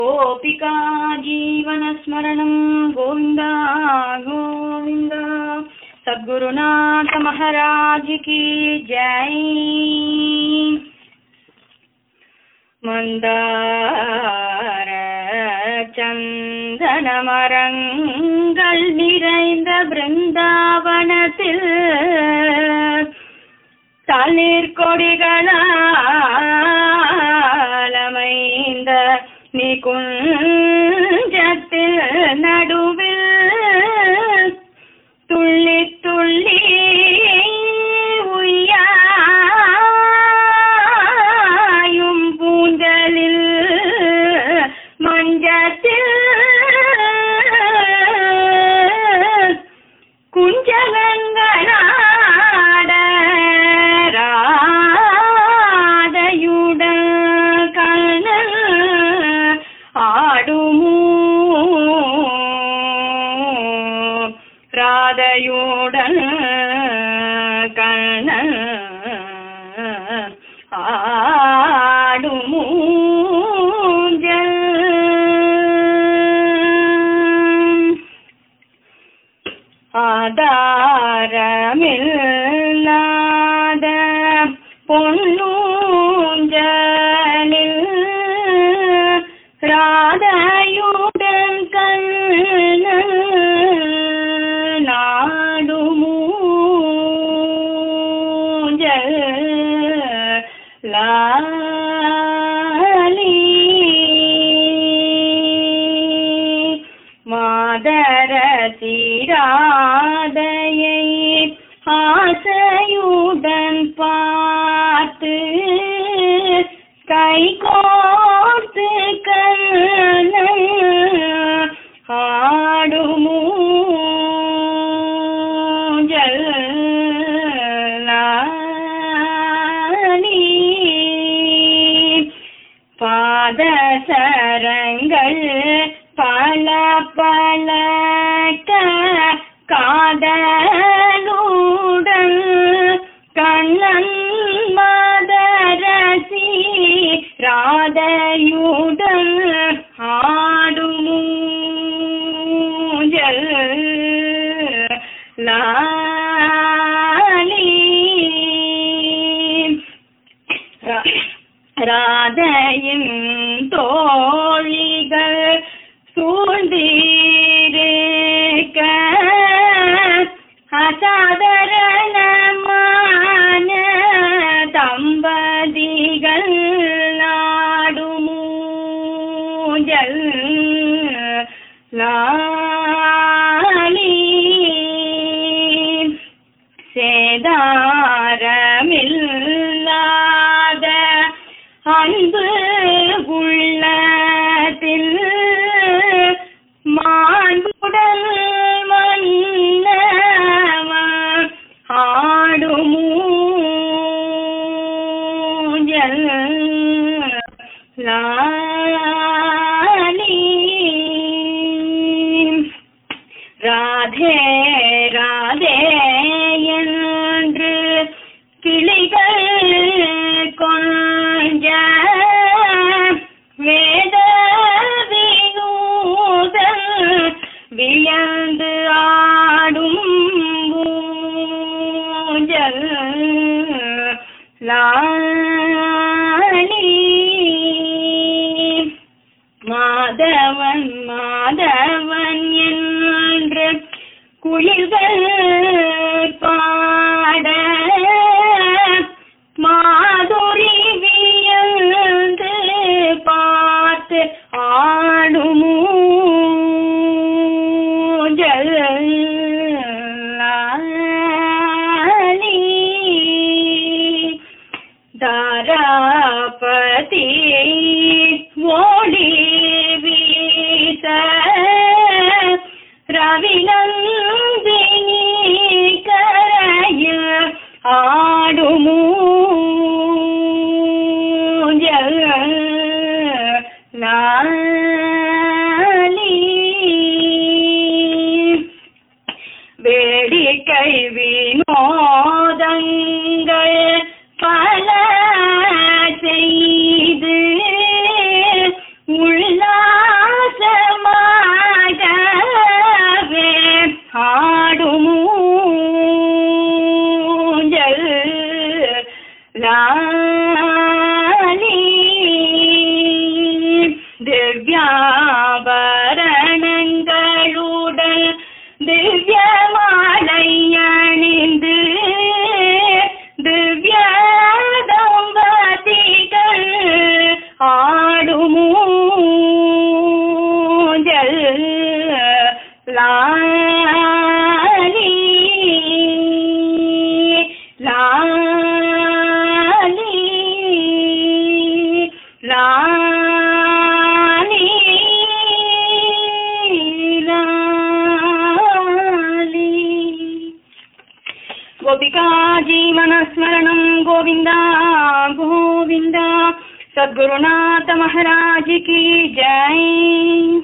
गोपिका जीवनस्मरणं गोविन्द गोविन्द सद्गुरुनाथ महाराज की जय மந்தார சந்தன மரங்கள் நிறைந்த பிருந்தாவனத்தில் தளிர் கொடிகளால் அமைந்த நிகுஞ்சத்தில் நடுவில் துள்ளி துள்ளி உய்யாயும் பூஞ்சலில் மஞ்சத்தில் குஞ்சலங்களாட ராதையுடன் கண்ணன் ஆடுமோ ராதையுடன் கண்ணன் ஆடுமூஞ்சல் ஆதாரமில்லாத பொன்னூஞ்சலில் ராதையுடன் கண்ணன் நாடுமூஞ்சல் லாலி மாதர சீராதையை ஆசையுடன் பார்த்து கை கோர்த்து கண்ணன் ஆடுமூஞ்சல் லாலி பாதசரங்கள் பல பழக்க காதலுடன் கண்ணன் மதரசி ராதையுடன் ஆடுமூஞ்சல் லாலி ராதையின் தோழிகள் சூழ்ந்திருக்க அசாதாரணமான தம்பதிகள் நாடுமூஞ்சல் லாலி சேதாரமில்லாத அன்பு உள்ளத்தில் மாண்புடன் மன்னவன் ஆடுமூஞ்சல் லாலி ராதே ராதே என்று கிளிகள் கொஞ்ச வேத வினூதல் வியந்து ஆடும் ஊஞ்சல் லாலி மாதவன் மாதவன் என்று குயில்கள் பாட மாதுரி வியந்து பார்த்து ஆடுமூஞ்சல் லாலி தாராபதி ஓடி வீச ரவிநந்தினி கரையில் ஆடுமூஞ்சல் லாலி வேடிக்கை வினோதங்கள் பல செய்து உள்ளார திவ்யாபரணங்களுடன் திவ்ய மாலை அணிந்து திவ்ய தம்பதிகள் ஆடுமூஞ்சல் லாலி லாலி லாலி லாலி गोपिका जीवनस्मरणं गोविन्द गोविन्द सद्गुरुनाथ महाराज की जय